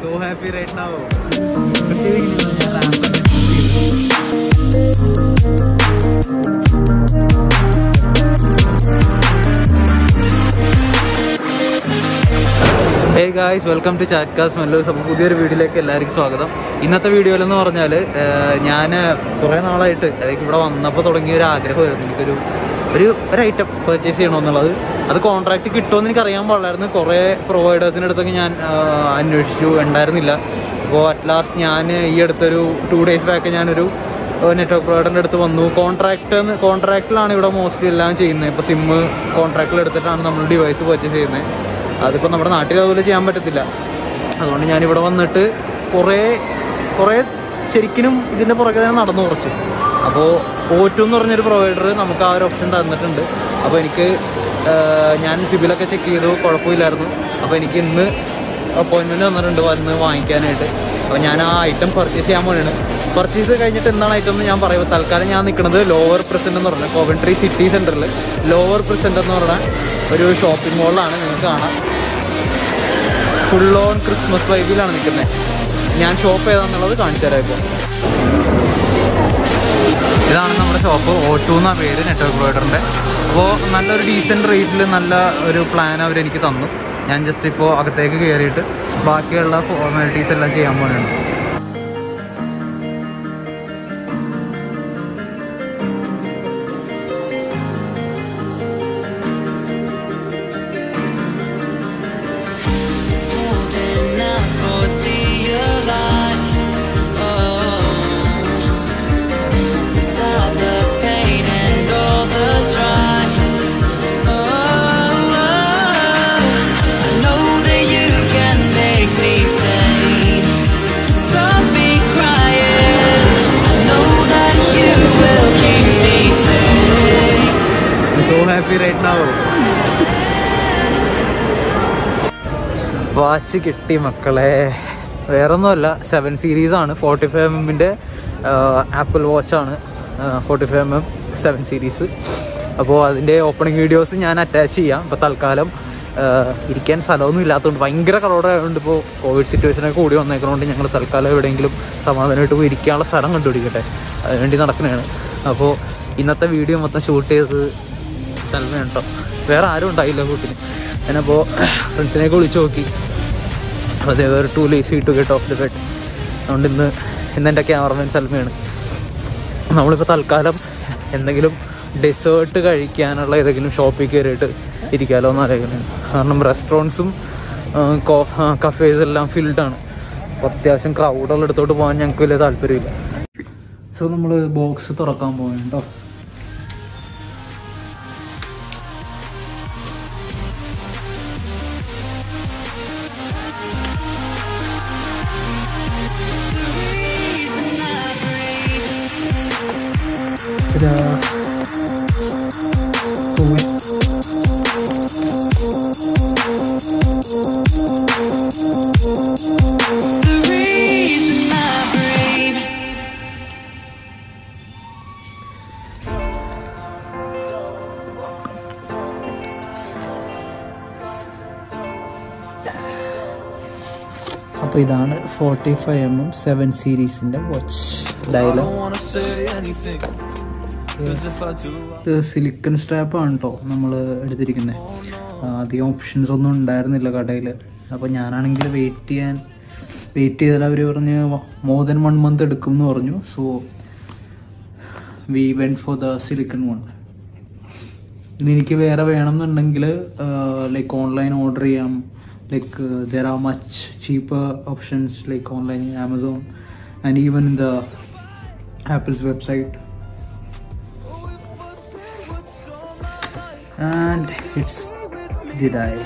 so happy right now. Hey guys welcome to chat കാസ് മെല്ലൂസ് അപ്പോൾ പുതിയൊരു വീഡിയോയിലേക്ക് എല്ലാവർക്കും സ്വാഗതം ഇന്നത്തെ വീഡിയോയിലെന്ന് പറഞ്ഞാൽ ഞാൻ കുറേ നാളായിട്ട് അതായത് ഇവിടെ വന്നപ്പോൾ തുടങ്ങിയ ഒരു ആഗ്രഹമായിരുന്നു എനിക്കൊരു ഒരു ഒരു ഐറ്റം പർച്ചേസ് ചെയ്യണമെന്നുള്ളത് അത് കോൺട്രാക്റ്റ് കിട്ടുമെന്ന് എനിക്ക് അറിയാൻ പാടില്ലായിരുന്നു കുറേ പ്രൊവൈഡേഴ്സിൻ്റെ അടുത്തൊക്കെ ഞാൻ ആ, അന്വേഷിച്ചു ഉണ്ടായിരുന്നില്ല അപ്പോൾ അറ്റ് ലാസ്റ്റ് ഞാൻ ഈ അടുത്തൊരു ടു ഡേയ്സ് ബാക്ക് ഞാനൊരു നെറ്റ്വർക്ക് പ്രൊവൈഡറിൻ്റെ അടുത്ത് വന്നു കോൺട്രാക്ട് കോൺട്രാക്റ്റിലാണ് ഇവിടെ മോസ്റ്റ്ലി എല്ലാം ചെയ്യുന്നത് ഇപ്പോൾ സിമ്മ് കോൺട്രാക്റ്റിൽ എടുത്തിട്ടാണ് നമ്മൾ ഡിവൈസ് പർച്ചേസ് ചെയ്യുന്നത് അതിപ്പോൾ നമ്മുടെ നാട്ടിൽ അതുപോലെ ചെയ്യാൻ പറ്റത്തില്ല അതുകൊണ്ട് ഞാനിവിടെ വന്നിട്ട് കുറേ കുറേ ശരിക്കും ഇതിൻ്റെ പുറകെ തന്നെ നടന്നു കുറച്ച് അപ്പോൾ ഓറ്റു എന്ന് പറഞ്ഞൊരു പ്രൊവൈഡർ നമുക്ക് ആ ഒരു ഓപ്ഷൻ തന്നിട്ടുണ്ട് അപ്പോൾ എനിക്ക് ആ, ഞാൻ സിബിലൊക്കെ ചെക്ക് ചെയ്തു കുഴപ്പമില്ലായിരുന്നു അപ്പോൾ എനിക്ക് ഇന്ന് അപ്പോയിൻമെൻറ്റ് വന്നിട്ടുണ്ട് വന്ന് വാങ്ങിക്കാനായിട്ട് അപ്പോൾ ഞാൻ ആ ഐറ്റം പർച്ചേസ് ചെയ്യാൻ പോലെയാണ് പർച്ചേസ് കഴിഞ്ഞിട്ട് എന്താണ് ഐറ്റം എന്ന് ഞാൻ പറയുമ്പോൾ തൽക്കാലം ഞാൻ നിൽക്കുന്നത് ലോവർ പ്രസൻറ്റ് എന്ന് പറഞ്ഞാൽ കോവൻട്രി സിറ്റി സെൻറ്ററിൽ ലോവർ പ്രസൻറ്റ് എന്ന് പറഞ്ഞാൽ ഒരു ഷോപ്പിംഗ് മോളിലാണ് നിങ്ങൾക്ക് കാണാം ഫുൾ ഓൺ ക്രിസ്മസ് വൈബിലാണ് നിൽക്കുന്നത് ഞാൻ ഷോപ്പ് ഏതാണെന്നുള്ളത് കാണിച്ചു തരാം ഇപ്പോൾ ഇതാണ് നമ്മുടെ ഷോപ്പ് ഓ ടു എന്ന പേര് നെറ്റ്വർക്ക് പ്രൊവൈഡറിൻ്റെ അപ്പോൾ നല്ലൊരു ഡീസൻറ്റ് റേറ്റിൽ നല്ല ഒരു പ്ലാൻ അവർ എനിക്ക് തന്നു ഞാൻ ജസ്റ്റ് ഇപ്പോൾ അകത്തേക്ക് കയറിയിട്ട് ബാക്കിയുള്ള ഫോർമാലിറ്റീസ് എല്ലാം ചെയ്യാൻ പോകുന്നുണ്ട് holding out for dear life. Oh, without the pain and all the strife. Oh, I know that you can make me sane. Stop me crying. I know that you will keep me safe. So happy right now watch കിട്ടി മക്കളെ വേറൊന്നുമല്ല seven series ആണ് forty five M എമ്മിൻ്റെ Apple വാച്ചാണ് forty five M M seven series അപ്പോൾ അതിൻ്റെ opening videos ഞാൻ attach ചെയ്യാം ഇപ്പോൾ തൽക്കാലം ആ, ഇരിക്കാൻ സ്ഥലമൊന്നും ഇല്ലാത്തതുകൊണ്ട് ഭയങ്കര ക്രൗഡായതുകൊണ്ട് ഇപ്പോൾ കോവിഡ് സിറ്റുവേഷനൊക്കെ കൂടി വന്നേക്കുന്നതുകൊണ്ട് ഞങ്ങൾ തൽക്കാലം എവിടെയെങ്കിലും സമാധാനമായിട്ട് പോയി ഇരിക്കാനുള്ള സ്ഥലം കണ്ടുപിടിക്കട്ടെ അതിനുവേണ്ടി നടക്കുന്നതാണ് അപ്പോൾ ഇന്നത്തെ വീഡിയോ മൊത്തം ഷൂട്ട് ചെയ്തത് സൽമയാണ് കേട്ടോ വേറെ ആരും ഉണ്ടായില്ല കൂട്ടിന് ഞാനപ്പോൾ ഫ്രണ്ട്സിനെയൊക്കെ വിളിച്ച് നോക്കി അതെ വേറെ too lazy to get off the bed അതുകൊണ്ട് ഇന്ന് ഇന്ന് എൻ്റെ ക്യാമറമാൻ സൽമയാണ് നമ്മളിപ്പോൾ തൽക്കാലം എന്തെങ്കിലും ഡെസേർട്ട് കഴിക്കാനുള്ള ഏതെങ്കിലും ഷോപ്പിൽ കയറിയിട്ട് ഇരിക്കാമല്ലോ എന്ന് ആലോചിക്കുന്നത് കാരണം റെസ്റ്റോറൻറ്റ്സും കഫേസ് എല്ലാം ഫിൽഡാണ് അപ്പോൾ അത്യാവശ്യം ക്രൗഡുള്ള അടുത്തോട്ട് പോകാൻ ഞങ്ങൾക്ക് വലിയ താല്പര്യമില്ല സോ നമ്മൾ ബോക്സ് തുറക്കാൻ പോകുന്നുണ്ടോ The reason I breathe. അപ്പോൾ ഇതാണ് forty five M M seven സീരീസിൻ്റെ വാച്ച് ഡയലർ ഇത് സിലിക്കൺ സ്ട്രാപ്പ് ആണ് കേട്ടോ നമ്മൾ എടുത്തിരിക്കുന്നത് അധികം ഓപ്ഷൻസ് ഒന്നും ഉണ്ടായിരുന്നില്ല കടയിൽ അപ്പോൾ ഞാനാണെങ്കിൽ വെയിറ്റ് ചെയ്യാൻ വെയിറ്റ് ചെയ്താൽ അവർ പറഞ്ഞ് മോർ ദൻ വൺ മന്ത് എടുക്കും എന്ന് പറഞ്ഞു so we went for the silicone one ഇനി എനിക്ക് വേറെ വേണമെന്നുണ്ടെങ്കിൽ ലൈക്ക് ഓൺലൈൻ ഓർഡർ ചെയ്യാം like there are much cheaper options like online in Amazon and even in the Apple's website and it's the dial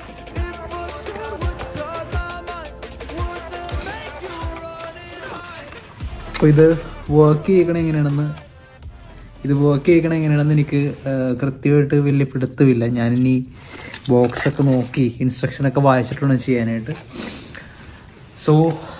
അപ്പോൾ ഇത് വർക്ക് ചെയ്യണ എങ്ങനെയാണെന്ന് ഇത് വർക്ക് ചെയ്യണ എങ്ങനെയാണെന്ന് എനിക്ക് ആ, കൃത്യമായിട്ട് വലിയ പിടുത്തമില്ല ഞാനിനി ബോക്സൊക്കെ നോക്കി ഇൻസ്ട്രക്ഷനൊക്കെ വായിച്ചിട്ടുണ്ട് ചെയ്യാനായിട്ട് so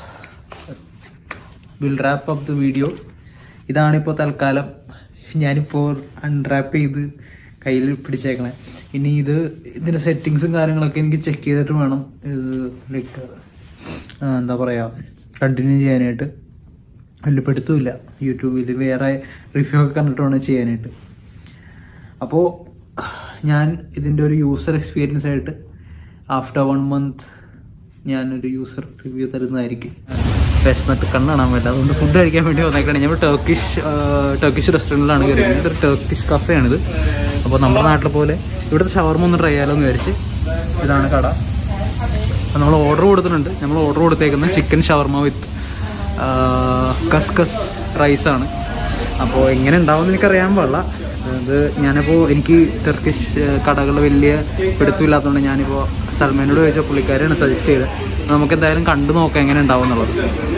will wrap up the video ഇതാണിപ്പോൾ തൽക്കാലം ഞാനിപ്പോൾ അൺറാപ്പ് ചെയ്ത് കയ്യിൽ പിടിച്ചേക്കണേ ഇനി ഇത് ഇതിൻ്റെ സെറ്റിങ്സും കാര്യങ്ങളൊക്കെ എനിക്ക് ചെക്ക് ചെയ്തിട്ട് വേണം ഇത് ലൈക്ക് ആ, എന്താ പറയുക കണ്ടിന്യൂ ചെയ്യാനായിട്ട് വലിയ പെടുത്തുമില്ല യൂട്യൂബിൽ വേറെ റിവ്യൂ ഒക്കെ കണ്ടിട്ട് വേണം ചെയ്യാനായിട്ട് അപ്പോൾ ഞാൻ ഇതിൻ്റെ ഒരു യൂസർ എക്സ്പീരിയൻസ് ആയിട്ട് ആഫ്റ്റർ വൺ മന്ത് ഞാനൊരു യൂസർ റിവ്യൂ തരുന്നതായിരിക്കും വിശന്നിട്ട് കണ്ണാണാൻ വേണ്ട അതുകൊണ്ട് ഫുഡ് കഴിക്കാൻ വേണ്ടി വന്നേക്കാണ് ഞാൻ ടർക്കിഷ് ടർക്കിഷ് റെസ്റ്റോറൻറ്റിലാണ് കയറിയത് ഇതൊരു ടർക്കിഷ് കഫേയാണിത് അപ്പോൾ നമ്മുടെ നാട്ടിലെ പോലെ ഇവിടുത്തെ ഷവർമ ഒന്ന് ട്രൈ ചെയ്യാലോ എന്ന് വിചാരിച്ച് ഇതാണ് കട അപ്പോൾ നമ്മൾ ഓർഡർ കൊടുത്തിട്ടുണ്ട് നമ്മൾ ഓർഡർ കൊടുത്തേക്കുന്നത് ചിക്കൻ ഷവർമ വിത്ത് കസ്കസ് റൈസാണ് അപ്പോൾ എങ്ങനെ ഉണ്ടാവുമെന്ന് എനിക്കറിയാൻ പാടില്ല അത് ഞാനിപ്പോൾ എനിക്ക് ടർക്കിഷ് കടകൾ വലിയ പിടുത്തമില്ലാത്തതുകൊണ്ട് ഞാനിപ്പോൾ സൽമാനോട് ചോദിച്ച പുള്ളിക്കാരെയാണ് സജസ്റ്റ് ചെയ്തത് നമുക്ക് എന്തായാലും കണ്ടു നോക്കാം എങ്ങനെ ഉണ്ടാവും എന്നുള്ളത്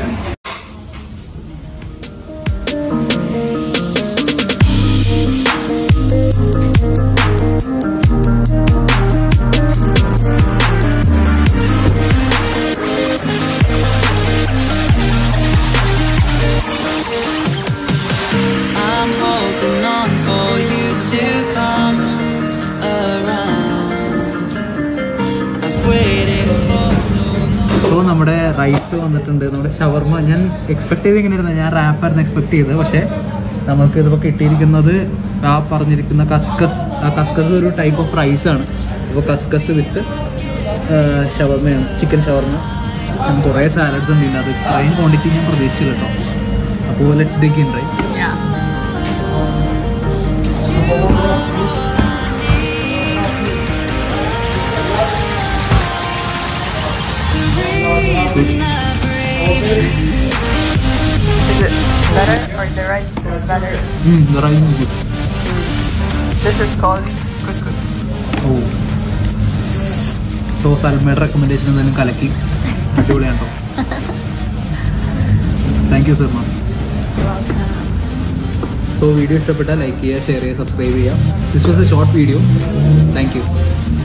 I'm holding on for you to come around. I've waited for so long. ഇപ്പോൾ നമ്മുടെ റൈസ് വന്നിട്ടുണ്ട് നമ്മുടെ ഷവർമ ഞാൻ എക്സ്പെക്ട് ചെയ്ത് ഇങ്ങനെയായിരുന്നു ഞാൻ റാപ്പായിരുന്നു എക്സ്പെക്ട് ചെയ്തത് പക്ഷേ നമ്മൾക്ക് ഇതിപ്പോൾ കിട്ടിയിരിക്കുന്നത് ആ പറഞ്ഞിരിക്കുന്ന കസ്കസ് ആ കസ്കസ് ഒരു ടൈപ്പ് ഓഫ് റൈസാണ് അപ്പോൾ കസ്കസ് വിത്ത് ഷവർമയാണ് ചിക്കൻ ഷവർമ കുറേ സാലഡ്സ് ഉണ്ട് അത് ഇത്രയും ക്വാണ്ടിറ്റി ഞാൻ പ്രതീക്ഷിച്ചില്ല കേട്ടോ അപ്പോൾ let's dig in right Is it better or the rice is better? Rice good This is called couscous. Oh so സൽമയുടെ റെക്കമെൻഡേഷൻ എന്തായാലും കലക്കി അടിപൊളിയാണോ thank you sir ma'am so video ഇഷ്ടപ്പെട്ടാൽ ലൈക്ക് ചെയ്യുക ഷെയർ ചെയ്യുക സബ്സ്ക്രൈബ് ചെയ്യുക this was a short video thank U